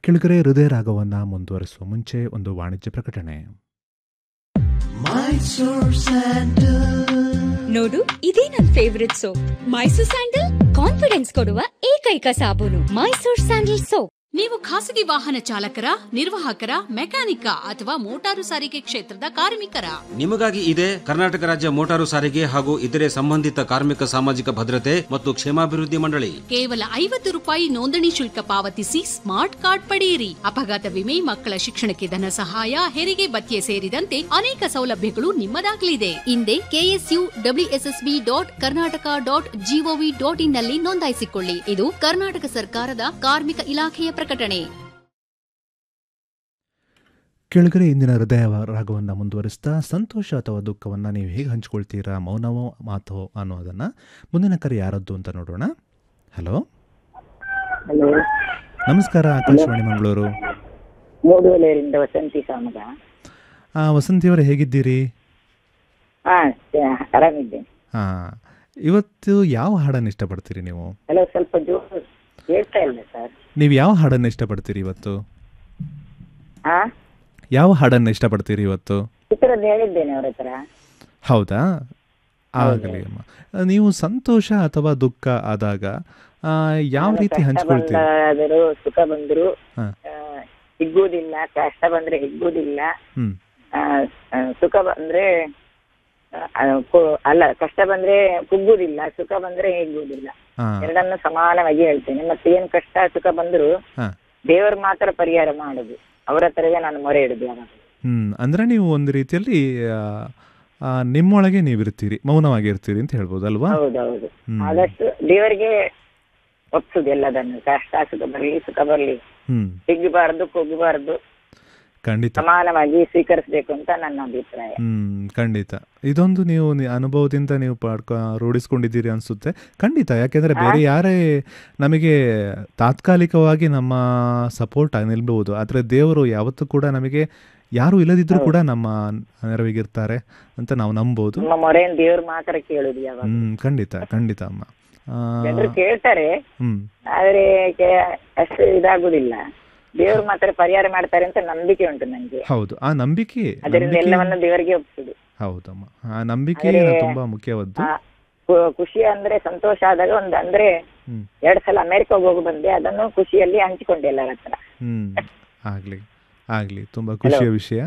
ಕೆಳಗರೆ ಹೃದಯ ರಾಗವನ್ನು ಮುಂದುವರಿಸುವ ಮುಂಚೆ ಒಂದು ವಾಣಿಜ್ಯ ಪ್ರಕಟಣೆ ನೋಡು ಇದೇ ನನ್ favourite soap Mysore sandal confidence ಕೊಡುವ ಏಕೈಕ ಸಾಬೂನು ಮೈಸೂರ್ ಸ್ಯಾಂಡಲ್ ಸೋಪ್ ನೀವು ಖಾಸಗಿ ವಾಹನ ಚಾಲಕರ ನಿರ್ವಾಹಕರ ಮೆಕ್ಯಾನಿಕ ಅಥವಾ ಮೋಟಾರು ಸಾರಿಗೆ ಕ್ಷೇತ್ರದ ಕಾರ್ಮಿಕರ ನಿಮಗಾಗಿ ಇದೆ ಕರ್ನಾಟಕ ರಾಜ್ಯ ಮೋಟಾರು ಸಾರಿಗೆ ಹಾಗೂ ಇತರೆ ಸಂಬಂಧಿತ ಕಾರ್ಮಿಕ ಸಾಮಾಜಿಕ ಭದ್ರತೆ ಮತ್ತು ಕ್ಷೇಮಾಭಿವೃದ್ಧಿ ಮಂಡಳಿ ಕೇವಲ ಐವತ್ತು ರೂಪಾಯಿ ನೋಂದಣಿ ಶುಲ್ಕ ಪಾವತಿಸಿ ಸ್ಮಾರ್ಟ್ ಕಾರ್ಡ್ ಪಡೆಯಿರಿ ಅಪಘಾತ ವಿಮೆ ಮಕ್ಕಳ ಶಿಕ್ಷಣಕ್ಕೆ ಧನ ಸಹಾಯ ಹೆರಿಗೆ ಭತ್ಯೆ ಸೇರಿದಂತೆ ಅನೇಕ ಸೌಲಭ್ಯಗಳು ನಿಮ್ಮದಾಗಲಿದೆ ಹಿಂದೆ KSU WSSB dot Karnataka dot GOV dot in ನಲ್ಲಿ ನೋಂದಾಯಿಸಿಕೊಳ್ಳಿ ಇದು ಕರ್ನಾಟಕ ಸರ್ಕಾರದ ಕಾರ್ಮಿಕ ಇಲಾಖೆಯ ಪ್ರಕಟಣೆ ಕೆಳಗರೆ ಇಂದಿನ ಹೃದಯ ರಾಗವನ್ನು ಮುಂದುವರಿಸ್ತಾ ಸಂತೋಷ ಅಥವಾ ದುಃಖವನ್ನು ನೀವು ಹೇಗೆ ಹಂಚ್ಕೊಳ್ತೀರಾ ಮೌನವೋ ಮಾತೋ ಅನ್ನೋದನ್ನು ಮುಂದಿನ ಕರೆ ಯಾರದ್ದು ಅಂತ ನೋಡೋಣ ಹಲೋ ಹಲೋ ನಮಸ್ಕಾರ ಆಕಾಶವಾಣಿ ಮಂಗಳೂರು ಮೂಡುವಲೆಯರಿಂದ ವಸಂತಿ ಸಾಮಗ ಆ, ವಸಂತಿಯವರೇ ಹೇಗಿದ್ದೀರಿ ಹಾ ಆರಾಮಿದ್ದೇನೆ ಹಾಂ ಇವತ್ತು ಯಾವ ಹಾಡನ್ನು ಇಷ್ಟಪಡ್ತೀರಿ ನೀವು ಹಲೋ ಸ್ವಲ್ಪ ಜೋರು ಹೇಳ್ತಾ ಇಲ್ಲ ಸರ್ ನೀವು ಯಾವ ಹಾಡನ್ನು ಇಷ್ಟಪಡ್ತೀರಿ ಇವತ್ತು ಹಾ ಯಾವ ಹಾಡನ್ನು ಇಷ್ಟಪಡ್ತೀರಿ ಇವತ್ತು ಚಿತ್ರದ್ದು ಹೇಳಿದ್ದೇನೆ ಅವ್ರ ಹತ್ರ ಹೌದಾ ಆಗಲಿ ಅಮ್ಮ ನೀವು ಸಂತೋಷ ಅಥವಾ ದುಃಖ ಆದಾಗ ಆ, ಯಾವ ನಾನು ರೀತಿ ಕಷ್ಟ ಹಂಚ್ಕೊಳ್ತೀರಿ ಬಂದಾದರೂ ಸುಖ ಬಂದ್ರು ಹಾ. ಆ, ಹಿಗ್ಗುವುದಿಲ್ಲ ಕಷ್ಟ ಬಂದ್ರೆ ಹಿಗ್ಗುವುದಿಲ್ಲ ಹ್ಮ್ ಆ, ಆ, ಸುಖ ಬಂದ್ರೆ ಆ, ಕು- ಅಲ್ಲ ಕಷ್ಟ ಬಂದ್ರೆ ಕುಗ್ಗುವುದಿಲ್ಲ ಸುಖ ಬಂದ್ರೆ ಹಿಗ್ಗುವುದಿಲ್ಲ ಹಾ ಎರಡನ್ನು ಸಮಾನವಾಗಿ ಹೇಳ್ತೇನೆ ಮತ್ತೆ ಏನ್ ಕಷ್ಟ ಸುಖ ಬಂದ್ರು ಹಾ ದೇವರು ಮಾತ್ರ ಪರಿಹಾರ ಮಾಡುದು ಅವರ ಹತ್ರವೇ ನಾನು ಮೊರೆ ಇಡುದು ಯಾವಾಗ ಹ್ಮ್ ಅಂದ್ರೆ ನೀವು ಒಂದು ರೀತಿಯಲ್ಲಿ ಆ, ಆ, ನಿಮ್ಮೊಳಗೆ ನೀವಿರ್ತೀರಿ ಮೌನವಾಗಿರ್ತೀರಿ ಅಂತ ಹೇಳ್ಬೋದು ಅಲ್ವಾ ಹೌದೌದು ಹ್ಮ್. ಆದಷ್ಟು ದೇವರಿಗೆ ಒಪ್ಸುದು ಎಲ್ಲದನ್ನು ಕಷ್ಟ ಸುಖ ಬರ್ಲಿ ಸುಖ ಬರ್ಲಿ ಹ್ಮ್ ಹಿಗ್ಗಬಾರ್ದು ಕುಗ್ಗಬಾರ್ದು ಖಂಡಿತ ಸಮಾನವಾಗಿ ಸ್ವೀಕರಿಸಬೇಕು ಅಂತ ನನ್ನ ಅಭಿಪ್ರಾಯ ಹ್ಮ್ ಖಂಡಿತ ಇದೊಂದು ನೀವು ನಿ- ಅನುಭವದಿಂದ ನೀವು ಪಡ್ಕೊ ರೂಢಿಸ್ಕೊಂಡಿದ್ದೀರಿ ಅನ್ಸುತ್ತೆ ಖಂಡಿತ ಯಾಕೆಂದ್ರೆ ಬೇರೆ ಯಾರೇ ನಮಗೆ ತಾತ್ಕಾಲಿಕವಾಗಿ ನಮ್ಮ ಸಪೋರ್ಟ್ ನಿಲ್ಬಹುದು ಆದರೆ ದೇವರು ಯಾವತ್ತೂ ಕೂಡ ನಮಗೆ ಯಾರು ಇಲ್ಲದಿದ್ರೂ ಕೂಡ ನಮ್ಮ ನೆರವಿಗಿರ್ತಾರೆ ಅಂತ ನಾವು ನಂಬೋದು ನಮ್ಮ ಮೊರೆಯನ್ನು ದೇವ್ರು ಮಾತ್ರ ಕೇಳುದು ಯಾವಾಗ ಹ್ಮ್ ಖಂಡಿತ ಖಂಡಿತ ಅಮ್ಮ ಆ, ಜನರು ಕೇಳ್ತಾರೆ ಹ್ಮ್ ಆದ್ರೆ ಕೆ- ಅಷ್ಟು ಇದಾಗುದಿಲ್ಲ ದೇವ್ರು ಮಾತ್ರ ಪರಿಹಾರ ಮಾಡ್ತಾರೆ ಅಂತ ನಂಬಿಕೆ ಉಂಟು ನಂಗೆ ಹೌದು ಆ ನಂಬಿಕೆ ಅದರಿಂದ ನಂಬಿಕೆ- ಎಲ್ಲವನ್ನ ದೇವರಿಗೆ ಒಪ್ಸುದು ಹೌದಮ್ಮ ಆ ನಂಬಿಕೆ ಆದ್ರೆ ತುಂಬಾ ಮುಖ್ಯವಾದ್ದು ಆ, ಖು- ಖುಷಿ ಅಂದ್ರೆ ಸಂತೋಷ ಆದಾಗ ಒಂದು ಅಂದ್ರೆ ಹ್ಮ್ ಎರಡ್ ಸಲ ಅಮೆರಿಕಾಗ್ ಹೋಗಿ ಬಂದೆ ಅದನ್ನು ಖುಷಿಯಲ್ಲಿ ಹಂಚಿಕೊಂಡೆ ಎಲ್ಲರ ಹತ್ರ ಹ್ಮ್ ಆಗ್ಲಿ ಆಗ್ಲಿ ತುಂಬಾ ಖುಷಿಯ ವಿಷಯ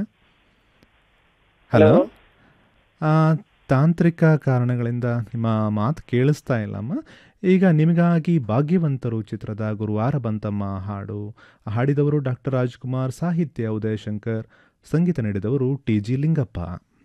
ಹಲೋ ಹಲೋ ಆ, ತಾಂತ್ರಿಕ ಕಾರಣಗಳಿಂದ ನಿಮ್ಮ ಮಾತು ಕೇಳಿಸ್ತಾ ಇಲ್ಲಮ್ಮ ಈಗ ನಿಮಗಾಗಿ ಭಾಗ್ಯವಂತರು ಚಿತ್ರದ ಗುರುವಾರ ಬಂತಮ್ಮ ಹಾಡು ಹಾಡಿದವರು ಡಾಕ್ಟರ್ ರಾಜ್ಕುಮಾರ್ ಸಾಹಿತ್ಯ ಉದಯಶಂಕರ್ ಸಂಗೀತ ನೀಡಿದವರು ಟಿ ಜಿ ಲಿಂಗಪ್ಪ